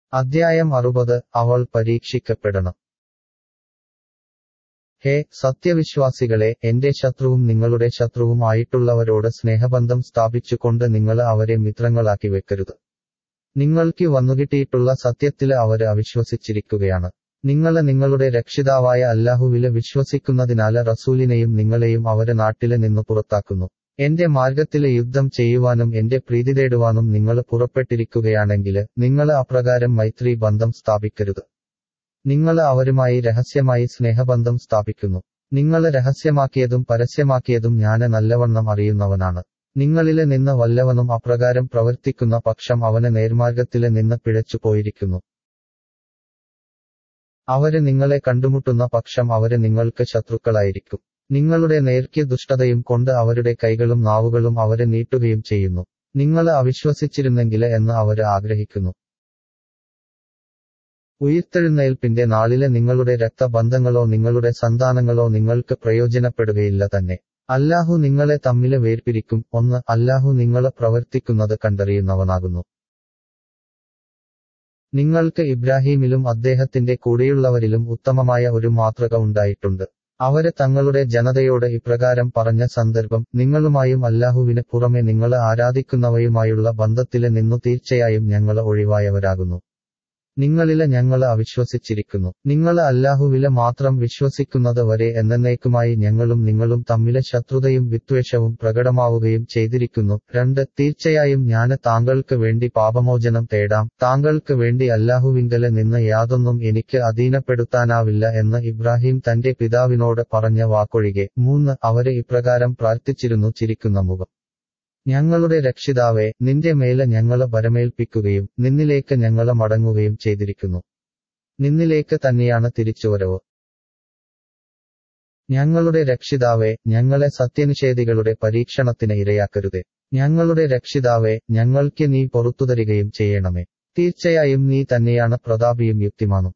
അദ്ധ്യായം അറുപത് അവൾ പരീക്ഷിക്കപ്പെടണം ഹേ സത്യവിശ്വാസികളെ എന്റെ ശത്രുവും നിങ്ങളുടെ ശത്രുവും ആയിട്ടുള്ളവരോട് സ്നേഹബന്ധം സ്ഥാപിച്ചുകൊണ്ട് നിങ്ങൾ അവരെ മിത്രങ്ങളാക്കി വെക്കരുത് നിങ്ങൾക്ക് വന്നുകിട്ടിയിട്ടുള്ള സത്യത്തില് അവര് അവിശ്വസിച്ചിരിക്കുകയാണ് നിങ്ങള് നിങ്ങളുടെ രക്ഷിതാവായ അല്ലാഹുവില് വിശ്വസിക്കുന്നതിനാല് റസൂലിനെയും നിങ്ങളെയും അവരെ നാട്ടില് നിന്ന് പുറത്താക്കുന്നു എന്റെ മാർഗത്തില് യുദ്ധം ചെയ്യുവാനും എന്റെ പ്രീതി തേടുവാനും നിങ്ങള് പുറപ്പെട്ടിരിക്കുകയാണെങ്കില് നിങ്ങള് അപ്രകാരം മൈത്രി ബന്ധം സ്ഥാപിക്കരുത് നിങ്ങള് അവരുമായി രഹസ്യമായി സ്നേഹബന്ധം സ്ഥാപിക്കുന്നു നിങ്ങള് രഹസ്യമാക്കിയതും പരസ്യമാക്കിയതും ഞാന് നല്ലവണ്ണം അറിയുന്നവനാണ് നിങ്ങളില് നിന്ന് വല്ലവനും അപ്രകാരം പ്രവർത്തിക്കുന്ന പക്ഷം അവന് നേർമാർഗത്തില് നിന്ന് പിഴച്ചു പോയിരിക്കുന്നു അവര് നിങ്ങളെ കണ്ടുമുട്ടുന്ന പക്ഷം അവര് നിങ്ങൾക്ക് ശത്രുക്കളായിരിക്കും നിങ്ങളുടെ നേർക്യ ദുഷ്ടതയും കൊണ്ട് അവരുടെ കൈകളും നാവുകളും അവരെ നീട്ടുകയും ചെയ്യുന്നു നിങ്ങള് അവിശ്വസിച്ചിരുന്നെങ്കില് എന്ന് അവര് ആഗ്രഹിക്കുന്നു ഉയിർത്തെഴുന്നേൽപ്പിന്റെ നാളില് നിങ്ങളുടെ രക്തബന്ധങ്ങളോ നിങ്ങളുടെ സന്താനങ്ങളോ നിങ്ങൾക്ക് പ്രയോജനപ്പെടുകയില്ല തന്നെ അല്ലാഹു നിങ്ങളെ തമ്മില് വേർപിരിക്കും ഒന്ന് അല്ലാഹു നിങ്ങള് പ്രവർത്തിക്കുന്നത് കണ്ടറിയുന്നവനാകുന്നു നിങ്ങൾക്ക് ഇബ്രാഹീമിലും അദ്ദേഹത്തിന്റെ കൂടെയുള്ളവരിലും ഉത്തമമായ ഒരു മാതൃക ഉണ്ടായിട്ടുണ്ട് അവര് തങ്ങളുടെ ജനതയോട് ഇപ്രകാരം പറഞ്ഞ സന്ദർഭം നിങ്ങളുമായും അല്ലാഹുവിന് പുറമെ നിങ്ങള് ആരാധിക്കുന്നവയുമായുള്ള ബന്ധത്തില് നിന്നു തീർച്ചയായും ഞങ്ങള് ഒഴിവായവരാകുന്നു നിങ്ങളില് ഞങ്ങള് അവിശ്വസിച്ചിരിക്കുന്നു നിങ്ങള് അല്ലാഹുവില് മാത്രം വിശ്വസിക്കുന്നത് വരെ എന്നേക്കുമായി ഞങ്ങളും നിങ്ങളും തമ്മിലെ ശത്രുതയും വിദ്വേഷവും പ്രകടമാവുകയും ചെയ്തിരിക്കുന്നു രണ്ട് തീർച്ചയായും ഞാന് താങ്കൾക്ക് വേണ്ടി പാപമോചനം തേടാം താങ്കൾക്ക് വേണ്ടി അല്ലാഹുവിങ്കല് നിന്ന് യാതൊന്നും എനിക്ക് അധീനപ്പെടുത്താനാവില്ല എന്ന് ഇബ്രാഹിം തന്റെ പിതാവിനോട് പറഞ്ഞ വാക്കൊഴികെ മൂന്ന് അവര് ഇപ്രകാരം പ്രാർത്ഥിച്ചിരുന്നു ചിരിക്കുന്ന മുഖം ഞങ്ങളുടെ രക്ഷിതാവേ നിന്റെ മേലെ ഞങ്ങള് വരമേൽപ്പിക്കുകയും നിന്നിലേക്ക് ഞങ്ങള് മടങ്ങുകയും ചെയ്തിരിക്കുന്നു നിന്നിലേക്ക് തന്നെയാണ് തിരിച്ചുവരവ് ഞങ്ങളുടെ രക്ഷിതാവേ ഞങ്ങളെ സത്യനിഷേധികളുടെ പരീക്ഷണത്തിന് ഇരയാക്കരുതേ ഞങ്ങളുടെ രക്ഷിതാവേ ഞങ്ങൾക്ക് നീ പൊറത്തുതരികയും ചെയ്യണമേ തീർച്ചയായും നീ തന്നെയാണ് പ്രതാപിയും യുക്തിമാനും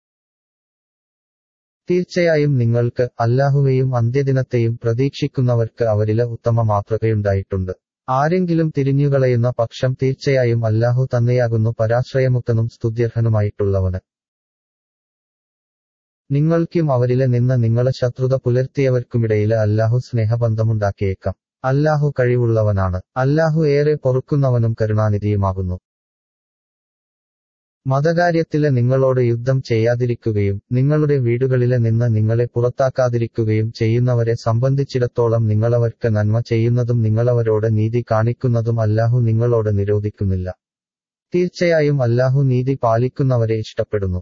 തീർച്ചയായും നിങ്ങൾക്ക് അല്ലാഹുവെയും അന്ത്യദിനത്തെയും പ്രതീക്ഷിക്കുന്നവർക്ക് അവരില് ഉത്തമ മാതൃകയുണ്ടായിട്ടുണ്ട് ആരെങ്കിലും തിരിഞ്ഞുകളയുന്ന പക്ഷം തീർച്ചയായും അല്ലാഹു തന്നെയാകുന്നു പരാശ്രയമുക്തനും സ്തുത്യർഹനുമായിട്ടുള്ളവന് നിങ്ങൾക്കും അവരില് നിന്ന് നിങ്ങളെ ശത്രുത പുലർത്തിയവർക്കുമിടയില് അല്ലാഹു സ്നേഹബന്ധമുണ്ടാക്കിയേക്കാം അല്ലാഹു കഴിവുള്ളവനാണ് അല്ലാഹു ഏറെ പൊറുക്കുന്നവനും കരുണാനിധിയുമാകുന്നു മതകാര്യത്തില് നിങ്ങളോട് യുദ്ധം ചെയ്യാതിരിക്കുകയും നിങ്ങളുടെ വീടുകളില് നിന്ന് നിങ്ങളെ പുറത്താക്കാതിരിക്കുകയും ചെയ്യുന്നവരെ സംബന്ധിച്ചിടത്തോളം നിങ്ങളവർക്ക് നന്മ ചെയ്യുന്നതും നിങ്ങളവരോട് നീതി കാണിക്കുന്നതും അല്ലാഹു നിങ്ങളോട് നിരോധിക്കുന്നില്ല തീർച്ചയായും അല്ലാഹു നീതി പാലിക്കുന്നവരെ ഇഷ്ടപ്പെടുന്നു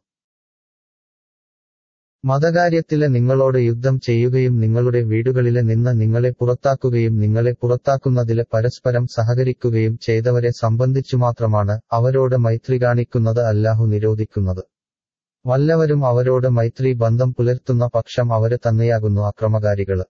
മതകാര്യത്തില് നിങ്ങളോട് യുദ്ധം ചെയ്യുകയും നിങ്ങളുടെ വീടുകളില് നിന്ന് നിങ്ങളെ പുറത്താക്കുകയും നിങ്ങളെ പുറത്താക്കുന്നതില് പരസ്പരം സഹകരിക്കുകയും ചെയ്തവരെ സംബന്ധിച്ചു മാത്രമാണ് അവരോട് മൈത്രി കാണിക്കുന്നത് അല്ലാഹു നിരോധിക്കുന്നത് വല്ലവരും അവരോട് മൈത്രി ബന്ധം പുലർത്തുന്ന പക്ഷം അവര് തന്നെയാകുന്നു അക്രമകാരികള്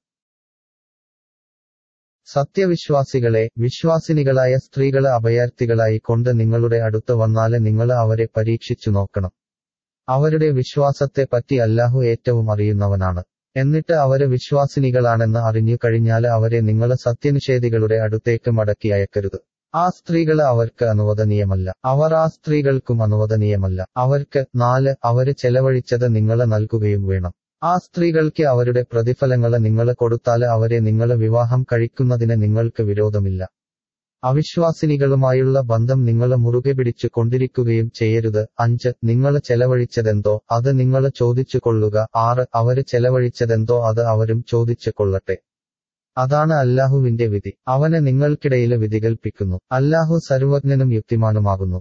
സത്യവിശ്വാസികളെ വിശ്വാസിനികളായ സ്ത്രീകള് അഭയാർത്ഥികളായി കൊണ്ട് നിങ്ങളുടെ അടുത്ത് വന്നാല് നിങ്ങള് അവരെ പരീക്ഷിച്ചു നോക്കണം അവരുടെ വിശ്വാസത്തെ പറ്റി അല്ലാഹു ഏറ്റവും അറിയുന്നവനാണ് എന്നിട്ട് അവര് വിശ്വാസിനികളാണെന്ന് അറിഞ്ഞു കഴിഞ്ഞാല് അവരെ നിങ്ങള് സത്യനിഷേധികളുടെ അടുത്തേക്ക് മടക്കി അയക്കരുത് ആ സ്ത്രീകള് അവർക്ക് അനുവദനീയമല്ല അവർ ആ സ്ത്രീകൾക്കും അനുവദനീയമല്ല അവർക്ക് നാല് അവര് ചെലവഴിച്ചത് നിങ്ങള് നൽകുകയും വേണം ആ സ്ത്രീകൾക്ക് അവരുടെ പ്രതിഫലങ്ങള് നിങ്ങള് കൊടുത്താല് അവരെ നിങ്ങള് വിവാഹം കഴിക്കുന്നതിന് നിങ്ങൾക്ക് വിരോധമില്ല അവിശ്വാസിനികളുമായുള്ള ബന്ധം നിങ്ങള് മുറുകെ പിടിച്ചു കൊണ്ടിരിക്കുകയും ചെയ്യരുത് അഞ്ച് നിങ്ങള് ചെലവഴിച്ചതെന്തോ അത് നിങ്ങള് ചോദിച്ചു കൊള്ളുക ആറ് അവര് ചെലവഴിച്ചതെന്തോ അത് അവരും ചോദിച്ചു കൊള്ളട്ടെ അതാണ് അല്ലാഹുവിന്റെ വിധി അവന് നിങ്ങൾക്കിടയില് വിധി കൽപ്പിക്കുന്നു അല്ലാഹു സർവജ്ഞനും യുക്തിമാനുമാകുന്നു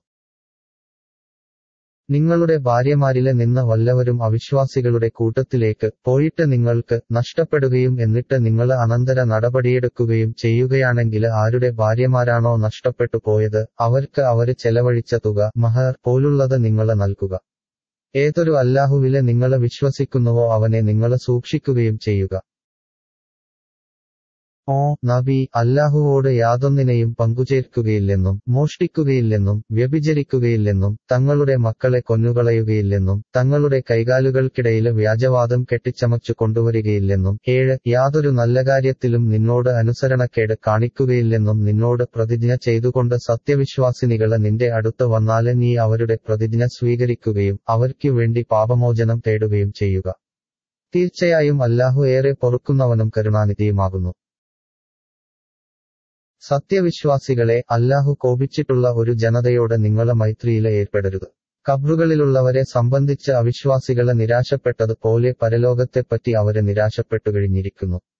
നിങ്ങളുടെ ഭാര്യമാരിലെ നിന്ന് വല്ലവരും അവിശ്വാസികളുടെ കൂട്ടത്തിലേക്ക് പോയിട്ട് നിങ്ങൾക്ക് നഷ്ടപ്പെടുകയും എന്നിട്ട് നിങ്ങൾ അനന്തര നടപടിയെടുക്കുകയും ചെയ്യുകയാണെങ്കിൽ ആരുടെ ഭാര്യമാരാണോ നഷ്ടപ്പെട്ടു പോയത് അവർക്ക് അവര് ചെലവഴിച്ച തുക മഹർ പോലുള്ളത് നിങ്ങൾ നൽകുക ഏതൊരു അല്ലാഹുവിലെ നിങ്ങൾ വിശ്വസിക്കുന്നുവോ അവനെ നിങ്ങൾ സൂക്ഷിക്കുകയും ചെയ്യുക ഓ നബി അല്ലാഹുവോട് യാതൊന്നിനെയും പങ്കുചേർക്കുകയില്ലെന്നും മോഷ്ടിക്കുകയില്ലെന്നും വ്യഭിചരിക്കുകയില്ലെന്നും തങ്ങളുടെ മക്കളെ കൊന്നുകളയുകയില്ലെന്നും തങ്ങളുടെ കൈകാലുകൾക്കിടയില് വ്യാജവാദം കെട്ടിച്ചമച്ചു കൊണ്ടുവരികയില്ലെന്നും ഏഴ് യാതൊരു നല്ല കാര്യത്തിലും നിന്നോട് അനുസരണക്കേട് കാണിക്കുകയില്ലെന്നും നിന്നോട് പ്രതിജ്ഞ ചെയ്തുകൊണ്ട് സത്യവിശ്വാസിനികളെ നിന്റെ അടുത്ത് വന്നാല് നീ അവരുടെ പ്രതിജ്ഞ സ്വീകരിക്കുകയും അവർക്കു വേണ്ടി പാപമോചനം തേടുകയും ചെയ്യുക തീർച്ചയായും അല്ലാഹു ഏറെ പൊറുക്കുന്നവനും കരുണാനിധിയുമാകുന്നു സത്യവിശ്വാസികളെ അല്ലാഹു കോപിച്ചിട്ടുള്ള ഒരു ജനതയോട് നിങ്ങളെ മൈത്രിയില് ഏർപ്പെടരുത് കബ്റുകളിലുള്ളവരെ സംബന്ധിച്ച് അവിശ്വാസികളെ നിരാശപ്പെട്ടത് പോലെ പരലോകത്തെപ്പറ്റി അവരെ നിരാശപ്പെട്ടു കഴിഞ്ഞിരിക്കുന്നു